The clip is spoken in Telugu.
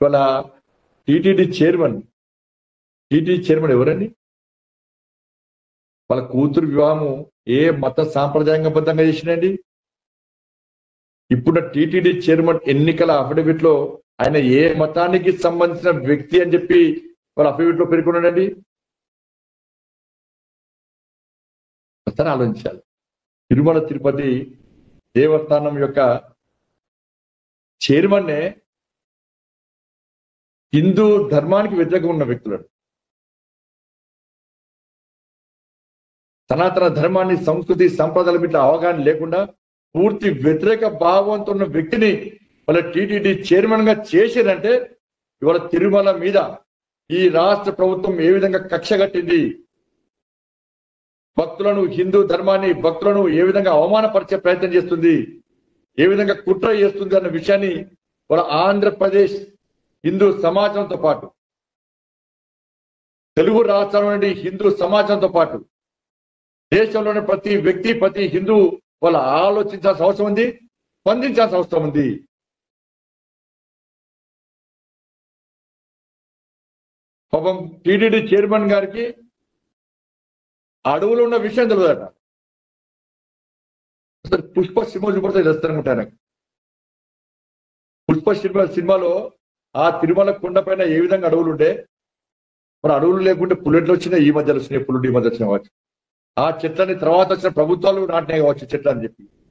ఇవాళ టిటిడి చైర్మన్ టిటిడి చైర్మన్ ఎవరండి వాళ్ళ కూతురు వివాహము ఏ మత సాంప్రదాయంగబద్ధంగా చేసినండి ఇప్పుడు టిటిడి చైర్మన్ ఎన్నికల అఫిడవిట్ లో ఆయన ఏ మతానికి సంబంధించిన వ్యక్తి అని చెప్పి వాళ్ళ అఫిడవిట్ లో పేర్కొన్నాడండి ఒకసారి ఆలోచించాలి తిరుమల తిరుపతి దేవస్థానం యొక్క చైర్మన్నే హిందూ ధర్మానికి వ్యతిరేకంగా ఉన్న వ్యక్తులు సనాతన ధర్మాన్ని సంస్కృతి సంప్రదాయాల మీద అవగాహన లేకుండా పూర్తి వ్యతిరేక భావంతో ఉన్న వ్యక్తిని వాళ్ళ టీటీడీ చైర్మన్ గా చేసిరంటే ఇవాళ తిరుమల మీద ఈ రాష్ట్ర ప్రభుత్వం ఏ విధంగా కక్ష కట్టింది భక్తులను హిందూ ధర్మాన్ని భక్తులను ఏ విధంగా అవమానపరిచే ప్రయత్నం చేస్తుంది ఏ విధంగా కుట్ర చేస్తుంది అన్న విషయాన్ని వాళ్ళ ఆంధ్రప్రదేశ్ హిందూ సమాజంతో పాటు తెలుగు రాష్ట్రాల నుండి హిందూ సమాజంతో పాటు దేశంలోని ప్రతి వ్యక్తి ప్రతి హిందూ వాళ్ళ ఆలోచించాల్సిన అవసరం ఉంది స్పందించాల్సిన అవసరం ఉంది పాపం టీడీడీ చైర్మన్ గారికి అడవులో ఉన్న విషయం తెలియదట అసలు పుష్ప సినిమా చూపడితే చేస్తారనుకుంటా నాకు పుష్ప సినిమా సినిమాలో ఆ తిరుమల కొండ పైన ఏ విధంగా అడవులు ఉంటే మరి అడవులు లేకుంటే పుల్లెట్లు వచ్చినాయి ఈ మధ్యలో వచ్చినాయి పుల్లుడు ఈ మధ్య వచ్చిన కావచ్చు ఆ చెట్లని తర్వాత వచ్చిన ప్రభుత్వాలు నాటినాయి కావచ్చు చెట్లు అని చెప్పి